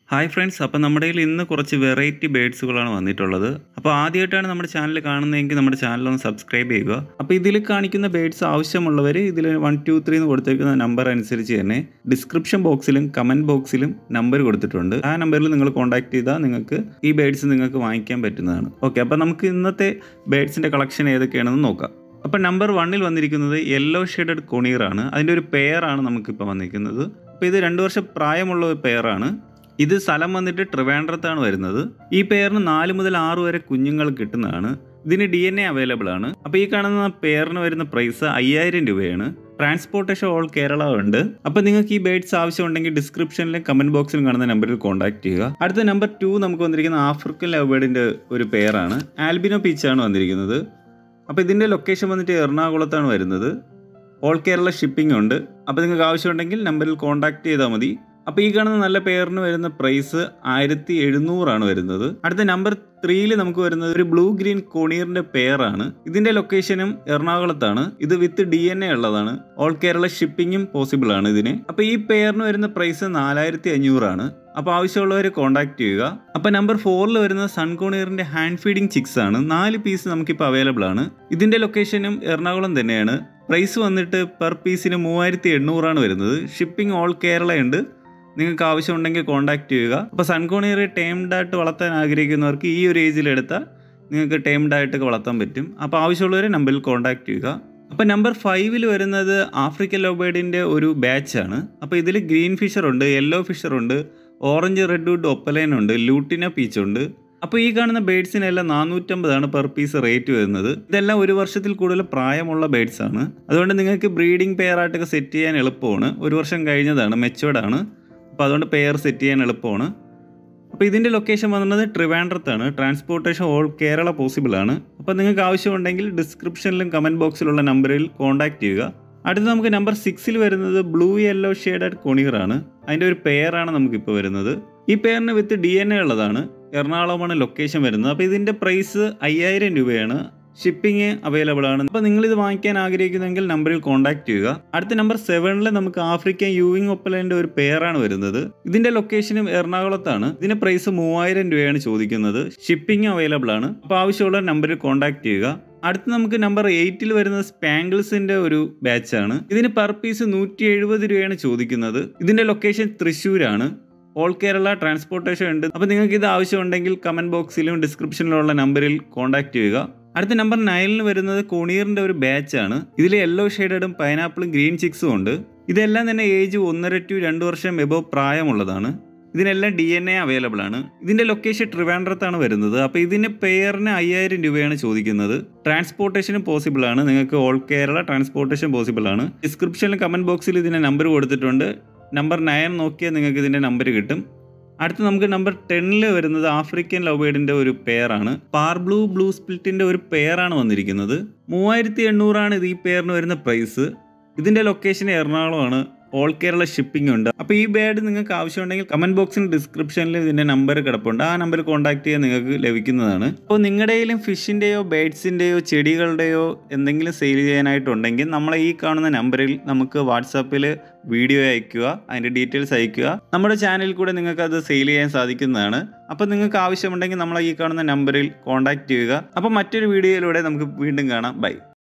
hi friends അപ്പോൾ നമ്മുടെ കയ്യിൽ ഇന്ന് കുറച്ച് വെറൈറ്റി ബേഡ്സുകളാണ് വന്നിട്ടുള്ളത് അപ്പോൾ ആദ്യമായിട്ടാണ് നമ്മുടെ ചാനൽ കാണുന്നതെങ്കിൽ നമ്മുടെ ചാനൽ ഒന്ന് സബ്സ്ക്രൈബ് ചെയ്യുക അപ്പോൾ ഇതിൽ കാണിക്കുന്ന ബേഡ്സ് ആവശ്യമുള്ളവർ ഇതിൽ വൺ ടു ത്രീ എന്ന് കൊടുത്തേക്കുന്ന നമ്പർ അനുസരിച്ച് തന്നെ ഡിസ്ക്രിപ്ഷൻ ബോക്സിലും കമൻറ്റ് ബോക്സിലും നമ്പർ കൊടുത്തിട്ടുണ്ട് ആ നമ്പറിൽ നിങ്ങൾ കോൺടാക്ട് ചെയ്താൽ നിങ്ങൾക്ക് ഈ ബേഡ്സ് നിങ്ങൾക്ക് വാങ്ങിക്കാൻ പറ്റുന്നതാണ് ഓക്കെ അപ്പോൾ നമുക്ക് ഇന്നത്തെ ബേഡ്സിൻ്റെ കളക്ഷൻ ഏതൊക്കെയാണെന്ന് നോക്കാം അപ്പോൾ നമ്പർ വണ്ണിൽ വന്നിരിക്കുന്നത് യെല്ലോ ഷെയ്ഡഡ് കൊണീറാണ് അതിൻ്റെ ഒരു പെയറാണ് നമുക്കിപ്പോൾ വന്നിരിക്കുന്നത് അപ്പോൾ ഇത് രണ്ട് വർഷം പ്രായമുള്ള ഒരു പെയറാണ് ഇത് സ്ഥലം വന്നിട്ട് ട്രിവാൻഡ്രത്താണ് വരുന്നത് ഈ പെയറിന് നാല് മുതൽ ആറ് വരെ കുഞ്ഞുങ്ങൾ കിട്ടുന്നതാണ് ഇതിന് ഡി എൻ എ അവൈലബിൾ ആണ് അപ്പോൾ ഈ കാണുന്ന പെയറിന് വരുന്ന പ്രൈസ് അയ്യായിരം രൂപയാണ് ട്രാൻസ്പോർട്ടേഷൻ ഓൾ കേരള ഉണ്ട് അപ്പോൾ നിങ്ങൾക്ക് ഈ ബേഡ്സ് ആവശ്യമുണ്ടെങ്കിൽ ഡിസ്ക്രിപ്ഷനിലും കമന്റ് ബോക്സിലും കാണുന്ന നമ്പറിൽ കോൺടാക്ട് ചെയ്യുക അടുത്ത നമ്പർ ടു നമുക്ക് വന്നിരിക്കുന്ന ആഫ്രിക്കൻ ലവ് ബേഡിൻ്റെ ഒരു പെയറാണ് ആൽബിനോ പീച്ചാണ് വന്നിരിക്കുന്നത് അപ്പോൾ ഇതിൻ്റെ ലൊക്കേഷൻ വന്നിട്ട് എറണാകുളത്താണ് വരുന്നത് ഓൾ കേരള ഷിപ്പിംഗ് ഉണ്ട് അപ്പോൾ നിങ്ങൾക്ക് ആവശ്യമുണ്ടെങ്കിൽ നമ്പറിൽ കോൺടാക്ട് ചെയ്താൽ മതി അപ്പോൾ ഈ കാണുന്ന നല്ല പെയറിന് വരുന്ന പ്രൈസ് ആയിരത്തി എഴുന്നൂറാണ് വരുന്നത് അടുത്ത നമ്പർ ത്രീയിൽ നമുക്ക് വരുന്നത് ഒരു ബ്ലൂ ഗ്രീൻ കോണീറിന്റെ പെയറാണ് ഇതിന്റെ ലൊക്കേഷനും എറണാകുളത്താണ് ഇത് വിത്ത് ഡി എൻ എ ഉള്ളതാണ് ഓൾ കേരള ഷിപ്പിംഗും പോസിബിൾ ആണ് ഇതിന് അപ്പോൾ ഈ പെയറിന് വരുന്ന പ്രൈസ് നാലായിരത്തി അഞ്ഞൂറാണ് അപ്പോൾ ആവശ്യമുള്ളവരെ കോൺടാക്ട് ചെയ്യുക അപ്പോൾ നമ്പർ ഫോറിൽ വരുന്ന സൺകോണിയറിന്റെ ഹാൻഡ് ഫീഡിംഗ് ചിക്സ് ആണ് നാല് പീസ് നമുക്കിപ്പോൾ അവൈലബിൾ ആണ് ഇതിന്റെ ലൊക്കേഷനും എറണാകുളം തന്നെയാണ് പ്രൈസ് വന്നിട്ട് പെർ പീസിന് മൂവായിരത്തി എണ്ണൂറാണ് വരുന്നത് ഷിപ്പിംഗ് ഓൾ കേരള ഉണ്ട് നിങ്ങൾക്ക് ആവശ്യമുണ്ടെങ്കിൽ കോൺടാക്ട് ചെയ്യുക അപ്പോൾ സൺകോണിയർ ടേംഡ് ആയിട്ട് വളർത്താൻ ആഗ്രഹിക്കുന്നവർക്ക് ഈ ഒരു ഏജിലെടുത്താൽ നിങ്ങൾക്ക് ടേംഡ് ആയിട്ടൊക്കെ വളർത്താൻ പറ്റും അപ്പോൾ ആവശ്യമുള്ളവരെ നമ്പറിൽ കോൺടാക്ട് ചെയ്യുക അപ്പോൾ നമ്പർ ഫൈവിൽ വരുന്നത് ആഫ്രിക്കൻ ലോബേഡിൻ്റെ ഒരു ബാച്ചാണ് അപ്പോൾ ഇതിൽ ഗ്രീൻ ഫിഷർ ഉണ്ട് യെല്ലോ ഫിഷർ ഉണ്ട് ഓറഞ്ച് റെഡ് വുഡ് ഒപ്പലൈൻ ഉണ്ട് ലൂട്ടിന പീച്ച് ഉണ്ട് അപ്പോൾ ഈ കാണുന്ന ബേഡ്സിനെല്ലാം നാനൂറ്റമ്പതാണ് പെർ പീസ് റേറ്റ് വരുന്നത് ഇതെല്ലാം ഒരു വർഷത്തിൽ കൂടുതൽ പ്രായമുള്ള ബേഡ്സ് ആണ് അതുകൊണ്ട് നിങ്ങൾക്ക് ബ്രീഡിംഗ് പെയർ ആയിട്ടൊക്കെ സെറ്റ് ചെയ്യാൻ എളുപ്പമാണ് ഒരു വർഷം കഴിഞ്ഞതാണ് മെച്ചുവേർഡ് ആണ് അപ്പോൾ അതുകൊണ്ട് പെയർ സെറ്റ് ചെയ്യാൻ എളുപ്പമാണ് അപ്പോൾ ഇതിൻ്റെ ലൊക്കേഷൻ വന്നത് ട്രിവാൻഡ്രത്താണ് ട്രാൻസ്പോർട്ടേഷൻ ഓൾ കേരള പോസിബിൾ ആണ് അപ്പോൾ നിങ്ങൾക്ക് ആവശ്യമുണ്ടെങ്കിൽ ഡിസ്ക്രിപ്ഷനിലും കമൻറ്റ് ബോക്സിലുള്ള നമ്പറിൽ കോൺടാക്ട് ചെയ്യുക അടുത്ത് നമുക്ക് നമ്പർ സിക്സിൽ വരുന്നത് ബ്ലൂ യെല്ലോ ഷെയ്ഡഡ് കൊണീറാണ് അതിൻ്റെ ഒരു പെയറാണ് നമുക്കിപ്പോൾ വരുന്നത് ഈ പെയറിന് വിത്ത് ഡി എൻ എ ഉള്ളതാണ് എറണാകുളമാണ് ലൊക്കേഷൻ വരുന്നത് അപ്പോൾ ഇതിൻ്റെ പ്രൈസ് അയ്യായിരം രൂപയാണ് ഷിപ്പിംഗ് അവൈലബിൾ ആണ് അപ്പോൾ നിങ്ങൾ ഇത് വാങ്ങിക്കാൻ ആഗ്രഹിക്കുന്നെങ്കിൽ നമ്പറിൽ കോൺടാക്ട് ചെയ്യുക അടുത്ത നമ്പർ സെവനിൽ നമുക്ക് ആഫ്രിക്കൻ യൂവിംഗ് ഒപ്പലൻ്റെ ഒരു പെയറാണ് വരുന്നത് ഇതിന്റെ ലൊക്കേഷനും എറണാകുളത്താണ് ഇതിന്റെ പ്രൈസ് മൂവായിരം രൂപയാണ് ചോദിക്കുന്നത് ഷിപ്പിംഗ് അവൈലബിൾ ആണ് അപ്പോൾ ആവശ്യമുള്ള നമ്പറിൽ കോൺടാക്ട് ചെയ്യുക അടുത്ത് നമുക്ക് നമ്പർ എയ്റ്റിൽ വരുന്നത് സ്പാങ്കിൾസിന്റെ ഒരു ബാച്ചാണ് ഇതിന് പെർ പീസ് നൂറ്റി എഴുപത് രൂപയാണ് ചോദിക്കുന്നത് ഇതിന്റെ ലൊക്കേഷൻ തൃശ്ശൂരാണ് ഓൾ കേരള ട്രാൻസ്പോർട്ടേഷൻ ഉണ്ട് അപ്പോൾ നിങ്ങൾക്ക് ഇത് ആവശ്യമുണ്ടെങ്കിൽ കമന്റ് ബോക്സിലും ഡിസ്ക്രിപ്ഷനിലുള്ള നമ്പറിൽ കോൺടാക്ട് ചെയ്യുക അടുത്ത നമ്പർ നയനിൽ വരുന്നത് കൊണീറിന്റെ ഒരു ബാച്ചാണ് ഇതിൽ യെല്ലോ ഷെയ്ഡഡും പൈനാപ്പിളും ഗ്രീൻ ചിക്സും ഉണ്ട് ഇതെല്ലാം തന്നെ ഏജ് ഒന്നര ടു രണ്ട് വർഷം എബോ പ്രായമുള്ളതാണ് ഇതിനെല്ലാം ഡി എൻ എ അവൈലബിൾ ആണ് ഇതിന്റെ ലൊക്കേഷൻ ട്രിവാൻഡ്രത്താണ് വരുന്നത് അപ്പോൾ ഇതിന് പെയറിന് അയ്യായിരം രൂപയാണ് ചോദിക്കുന്നത് ട്രാൻസ്പോർട്ടേഷനും പോസിബിൾ ആണ് നിങ്ങൾക്ക് ഓൾ കേരള ട്രാൻസ്പോർട്ടേഷൻ പോസിബിൾ ആണ് ഡിസ്ക്രിപ്ഷനിൽ കമന്റ് ബോക്സിൽ ഇതിന്റെ നമ്പർ കൊടുത്തിട്ടുണ്ട് നമ്പർ നയൻ നോക്കിയാൽ നിങ്ങൾക്ക് ഇതിന്റെ നമ്പർ കിട്ടും അടുത്ത് നമുക്ക് നമ്പർ ടെന്നിൽ വരുന്നത് ആഫ്രിക്കൻ ലവേഡിന്റെ ഒരു പെയറാണ് പാർ ബ്ലൂ ബ്ലൂ സ്പ്ലിറ്റിന്റെ ഒരു പെയറാണ് വന്നിരിക്കുന്നത് മൂവായിരത്തി എണ്ണൂറാണ് ഇത് ഈ പെയറിന് വരുന്ന പ്രൈസ് ഇതിന്റെ ലൊക്കേഷൻ എറണാകുളമാണ് ഓൾ കേരള ഷിപ്പിംഗ് ഉണ്ട് അപ്പോൾ ഈ ബേഡ് നിങ്ങൾക്ക് ആവശ്യമുണ്ടെങ്കിൽ കമന്റ് ബോക്സിൽ ഡിസ്ക്രിപ്ഷനിൽ ഇതിന്റെ നമ്പർ കിടപ്പുണ്ട് ആ നമ്പറിൽ കോൺടാക്ട് ചെയ്യാൻ നിങ്ങൾക്ക് ലഭിക്കുന്നതാണ് അപ്പോൾ നിങ്ങളുടെയിലും ഫിഷിൻ്റെയോ ബേഡ്സിൻ്റെയോ ചെടികളുടെയോ എന്തെങ്കിലും സെയിൽ ചെയ്യാനായിട്ടുണ്ടെങ്കിൽ നമ്മളെ ഈ കാണുന്ന നമ്പറിൽ നമുക്ക് വാട്സാപ്പിൽ വീഡിയോ അയക്കുക അതിൻ്റെ ഡീറ്റെയിൽസ് അയക്കുക നമ്മുടെ ചാനലിൽ കൂടെ നിങ്ങൾക്ക് അത് സെയിൽ ചെയ്യാൻ സാധിക്കുന്നതാണ് അപ്പോൾ നിങ്ങൾക്ക് ആവശ്യമുണ്ടെങ്കിൽ നമ്മളെ ഈ കാണുന്ന നമ്പറിൽ കോൺടാക്ട് ചെയ്യുക അപ്പോൾ മറ്റൊരു വീഡിയോയിലൂടെ നമുക്ക് വീണ്ടും കാണാം ബൈ